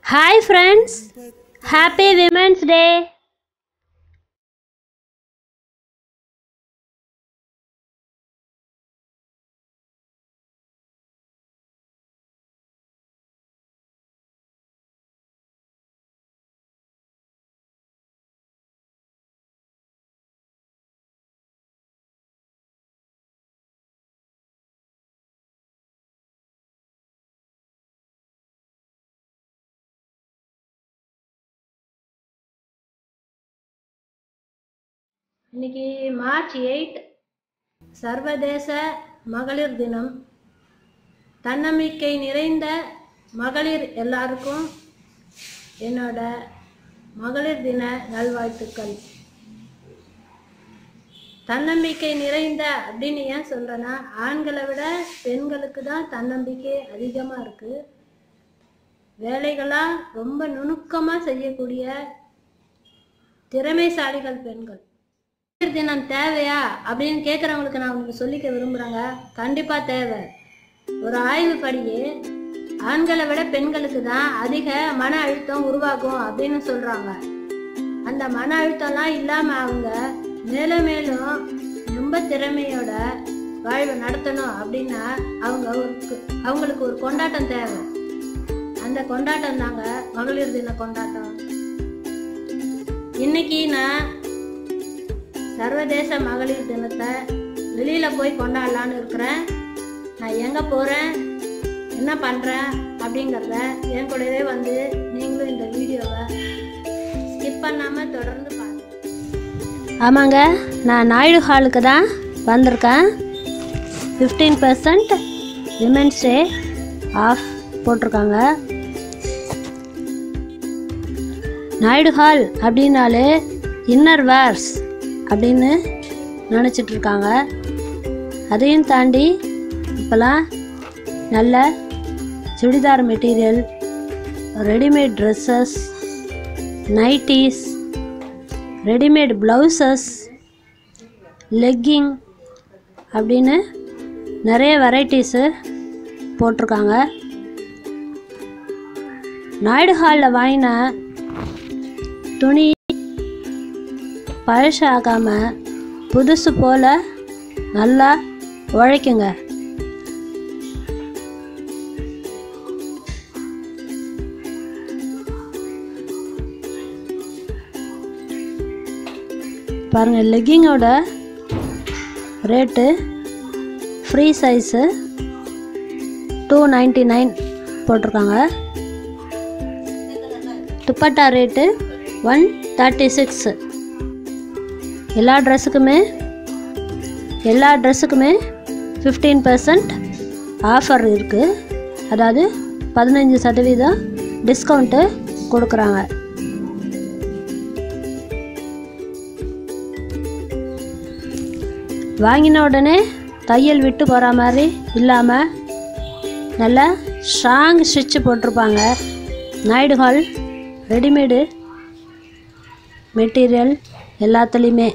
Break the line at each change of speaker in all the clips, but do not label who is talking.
Hi friends happy women's day இன்னைக்கு March eight சர்வதேச மகளிர் தினம் தன்னம்பிக்கை நிறைந்த மகளிர் எல்லாருக்கும் என்னோட மகளிர் தின நல்வாழ்த்துக்கள் தன்னம்பிக்கை நிறைந்த அப்படின்னு ஏன் சொல்கிறேன்னா ஆண்களை விட பெண்களுக்கு தான் தன்னம்பிக்கை அதிகமாக இருக்குது வேலைகளாக ரொம்ப நுணுக்கமாக செய்யக்கூடிய திறமைசாலிகள் பெண்கள் மகளிர் தினம் தேவையா அப்படின்னு கேட்குறவங்களுக்கு நான் உங்களுக்கு சொல்லிக்க விரும்புகிறேங்க கண்டிப்பாக தேவை ஒரு ஆய்வுப்படியே ஆண்களை விட பெண்களுக்கு தான் அதிக மன அழுத்தம் உருவாகும் அப்படின்னு சொல்கிறாங்க அந்த மன அழுத்தம்லாம் இல்லாமல் அவங்க மேலும் மேலும் ரொம்ப திறமையோட வாழ்வை நடத்தணும் அப்படின்னா அவங்க ஒரு அவங்களுக்கு ஒரு கொண்டாட்டம் தேவை அந்த கொண்டாட்டம் தாங்க மகளிர் தின கொண்டாட்டம் இன்னைக்கு நான் சர்வதேச மகளிர் தினத்தை வெளியில் போய் கொண்டாடலான்னு இருக்கிறேன் நான் எங்கே போகிறேன் என்ன பண்ணுறேன் அப்படிங்கிறத என் கூடவே வந்து நீங்களும் இந்த வீடியோவை ஸ்கிப் பண்ணாமல் தொடர்ந்து பாருங்க ஆமாங்க நான் நாயுடு ஹாலுக்கு தான் வந்திருக்கேன் fifteen percent women's day off போட்டிருக்காங்க நாயுடு ஹால் அப்படின்னாலே இன்னர் வேர்ஸ் அப்படின்னு நினச்சிட்டு இருக்காங்க அதையும் தாண்டி இப்போலாம் நல்ல churidar material readymade dresses nighties readymade blouses legging அப்படின்னு நிறைய வெரைட்டிஸு போட்டிருக்காங்க நாயுடு ஹாலில் வாங்கின துணி பழசாகாமல் புதுசு போல் நல்லா உழைக்குங்க பாருங்கள் லெக்கிங்கோட rate free size two ninety nine போட்டிருக்காங்க dupatta rate one thirty six எல்லா ட்ரெஸ்ஸுக்குமே எல்லா ட்ரெஸ்ஸுக்குமே ஃபிஃப்டீன் பர்சன்ட் ஆஃபர் இருக்குது அதாவது பதினஞ்சு சதவீதம் டிஸ்கவுண்ட்டு கொடுக்குறாங்க வாங்கின உடனே தையல் விட்டு போகிற மாதிரி இல்லாமல் நல்லா ஸ்ட்ராங் ஸ்டிச்சு போட்டிருப்பாங்க நாயுடு ஹால் ரெடிமேடு மெட்டீரியல் எல்லாத்துலேயுமே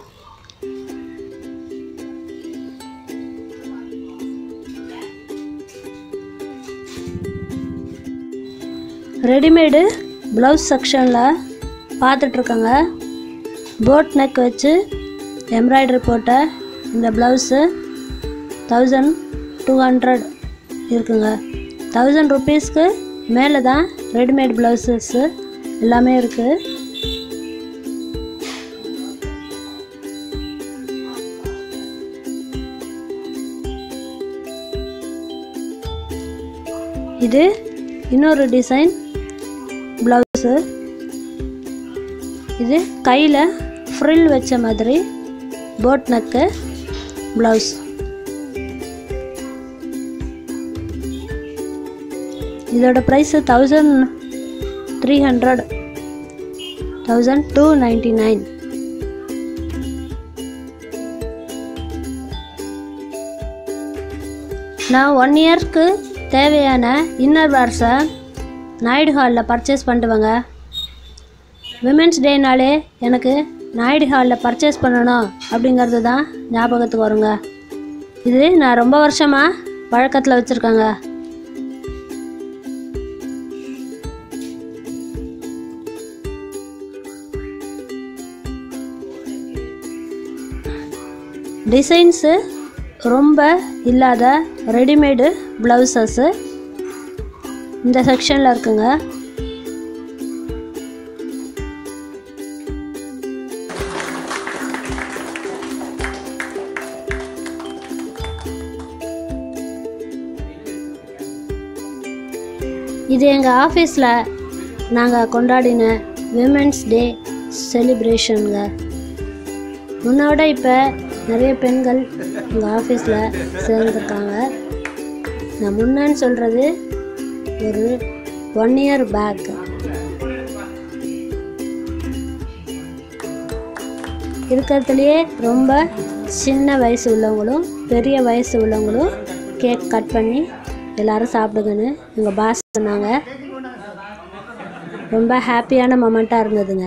ரெடிமேடு ப்ளவுஸ் செக்ஷனில் பார்த்துட்ருக்கோங்க போட் நெக் வச்சு எம்ப்ராய்டரி போட்ட இந்த ப்ளவுஸு தௌசண்ட் டூ ஹண்ட்ரட் இருக்குங்க தௌசண்ட் ருபீஸ்க்கு மேலே தான் ரெடிமேட் ப்ளவுசஸ்ஸு எல்லாமே இருக்குது இது இன்னொரு டிசைன் ப்ளவுஸு இது கையில் ஃப்ரில் வச்ச மாதிரி போட் நக்கு ப்ளவுஸ் இதோட price thousand three hundred thousand two ninety nine நான் ஒன் இயர்க்கு தேவையான இன்னர் வேர்ஸை நாயுடு ஹாலில் பர்ச்சேஸ் பண்ணிட்டுவாங்க விமென்ஸ் டேனாலே எனக்கு நாயுடு ஹாலில் பர்ச்சேஸ் பண்ணணும் அப்படிங்கிறது தான் ஞாபகத்துக்கு வருங்க இது நான் ரொம்ப வருஷமாக பழக்கத்தில் வச்சுருக்கேங்க டிசைன்ஸு ரொம்ப இல்லாத ரெடிமேடு ப்ளவுசஸ்ஸு இந்த செக்ஷனில் இருக்குங்க இது எங்கள் ஆஃபீஸில் நாங்கள் கொண்டாடின விமென்ஸ் டே செலிப்ரேஷனுங்க முன்னோட இப்போ நிறைய பெண்கள் எங்கள் ஆஃபீஸில் சேர்ந்துருக்காங்க நான் முன்னன்னு சொல்கிறது ஒரு ஒன் இயர் பேக் இருக்கிறதுலையே ரொம்ப சின்ன வயசு உள்ளவங்களும் பெரிய வயசு உள்ளவங்களும் கேக் கட் பண்ணி எல்லாரும் சாப்பிடுங்கன்னு எங்கள் பாஸ் சொன்னாங்க ரொம்ப ஹாப்பியான மொமெண்ட்டாக இருந்ததுங்க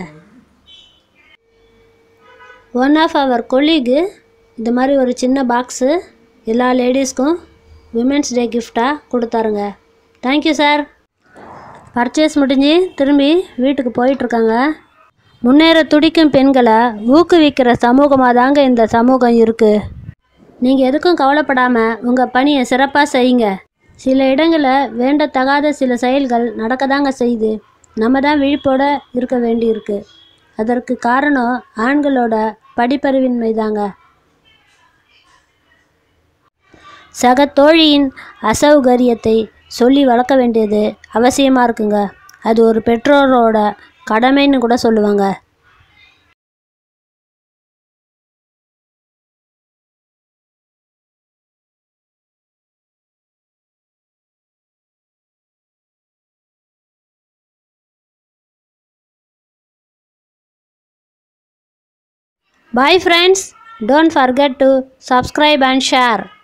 ஒன் ஆஃப் அவர் கொலீகு இந்த மாதிரி ஒரு சின்ன பாக்ஸு எல்லா லேடிஸ்க்கும் விமென்ஸ் டே கிஃப்டாக கொடுத்தாருங்க தேங்க்யூ சார் பர்ச்சேஸ் முடிஞ்சு திரும்பி வீட்டுக்கு போயிட்டுருக்காங்க முன்னேற துடிக்கும் பெண்களை ஊக்குவிக்கிற சமூகமாக தாங்க இந்த சமூகம் இருக்குது நீங்கள் எதுக்கும் கவலைப்படாமல் உங்கள் பணியை சிறப்பாக செய்யுங்க சில இடங்களில் வேண்டத்தகாத சில செயல்கள் நடக்க தாங்க செய்யுது நம்ம தான் விழிப்போட இருக்க வேண்டியிருக்கு அதற்கு காரணம் ஆண்களோட படிப்பறிவின்மை தாங்க சக தோழியின் அசௌகரியத்தை சொல்லி வளர்க்க வேண்டியது அவசியமாக இருக்குங்க அது ஒரு பெற்றோரோட கடமைன்னு கூட சொல்லுவாங்க Bye friends. Don't forget to subscribe and share.